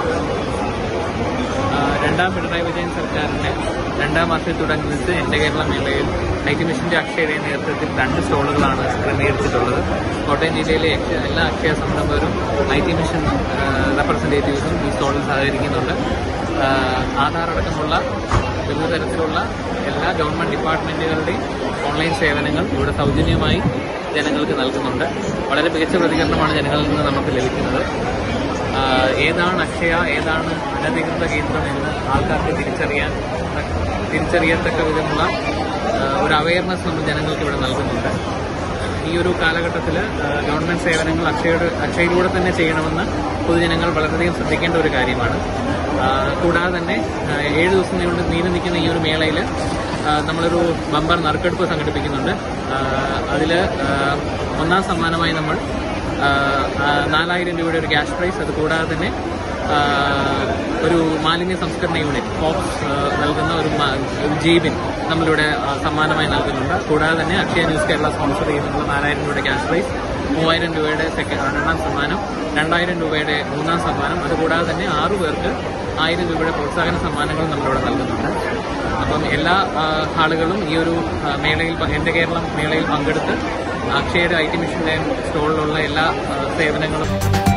ആ, രണ്ടാം പിണറായി വിജയൻ സർക്കാരിന്റെ രണ്ടാം വർഷത്തോടനുബന്ധിച്ച് എന്റെ കേരള മേളയിൽ ഐ ടി മിഷന്റെ അക്ഷയയുടെ നേതൃത്വത്തിൽ രണ്ട് സ്റ്റോളുകളാണ് ക്രമീകരിച്ചിട്ടുള്ളത് കോട്ടയം ജില്ലയിലെ അക്ഷയ- എല്ലാ അക്ഷയ സംരംഭകരും ഐ ടി മിഷൻ റെപ്രസെന്റേറ്റീവ്സും ഈ സ്റ്റോളിൽ സഹകരിക്കുന്നുണ്ട് ആ, ആധാർ അടക്കമുള്ള വിവിധ തരത്തിലുള്ള എല്ലാ ഗവൺമെന്റ് ഡിപ്പാർട്ട്മെന്റുകളുടെയും ഓൺലൈൻ സേവനങ്ങൾ ഇവിടെ സൗജന്യമായി ജനങ്ങൾക്ക് നൽകുന്നുണ്ട് വളരെ മികച്ച പ്രതികരണമാണ് ജനങ്ങളിൽ നിന്ന് നമുക്ക് ലഭിക്കുന്നത് ആഹ് ഏതാണ് അക്ഷയ ഏതാണ് അനധികൃത കേന്ദ്രം എന്ന് ആൾക്കാർക്ക് തിരിച്ചറിയാൻ തിരിച്ചറിയത്തക്ക വിധമുള്ള ആഹ് ഒരു അവയർനെസ് നമ്മൾ ജനങ്ങൾക്ക് ഇവിടെ നൽകുന്നുണ്ട് ഈ ഒരു കാലഘട്ടത്തിൽ ഗവൺമെന്റ് സേവനങ്ങൾ അക്ഷയയുടെ അക്ഷയയിലൂടെ തന്നെ ചെയ്യണമെന്ന് പൊതുജനങ്ങൾ വളരെയധികം ശ്രദ്ധിക്കേണ്ട ഒരു കാര്യമാണ് ആഹ് കൂടാതെ തന്നെ ആഹ് ഏഴ് ദിവസം നീണ്ടു നീണ്ടു നിൽക്കുന്ന ഈ ഒരു മേളയിൽ നമ്മളൊരു ബമ്പർ നറുക്കെടുപ്പ് സംഘടിപ്പിക്കുന്നുണ്ട് അതിൽ ഒന്നാം സമ്മാനമായി നമ്മൾ ആഹ് ആഹ് നാലായിരം രൂപയുടെ ഒരു ക്യാഷ് പ്രൈസ് അത് കൂടാതെ തന്നെ ആഹ് ഒരു മാലിന്യ സംസ്കരണ യൂണിറ്റ് ഫോക്സ് ആഹ് നൽകുന്ന ഒരു മാ- ഒരു ജീബിൻ നമ്മളിവിടെ ആഹ് സമ്മാനമായി നൽകുന്നുണ്ട് കൂടാതെ തന്നെ അക്ഷയ ന്യൂസ് കേരള സ്പോൺസർ ചെയ്യുന്നുള്ള നാലായിരം രൂപയുടെ ക്യാഷ് പ്രൈസ് മൂവായിരം രൂപയുടെ സെക്കൻഡ് രണ്ടാം സമ്മാനം രണ്ടായിരം രൂപയുടെ മൂന്നാം സമ്മാനം അതുകൂടാതെ തന്നെ ആറു പേർക്ക് ആയിരം രൂപയുടെ പ്രോത്സാഹന സമ്മാനങ്ങളും നമ്മളിവിടെ നൽകുന്നുണ്ട് അപ്പം എല്ലാ ആഹ് ആളുകളും ഈ ഒരു ആഹ് മേളയിൽ പ- എന്റെ കേരളം മേളയിൽ പങ്കെടുത്ത് അക്ഷയയുടെ ഐ ടി മിഷന്റെ സ്റ്റോളിലുള്ള എല്ലാ ആഹ് സേവനങ്ങളും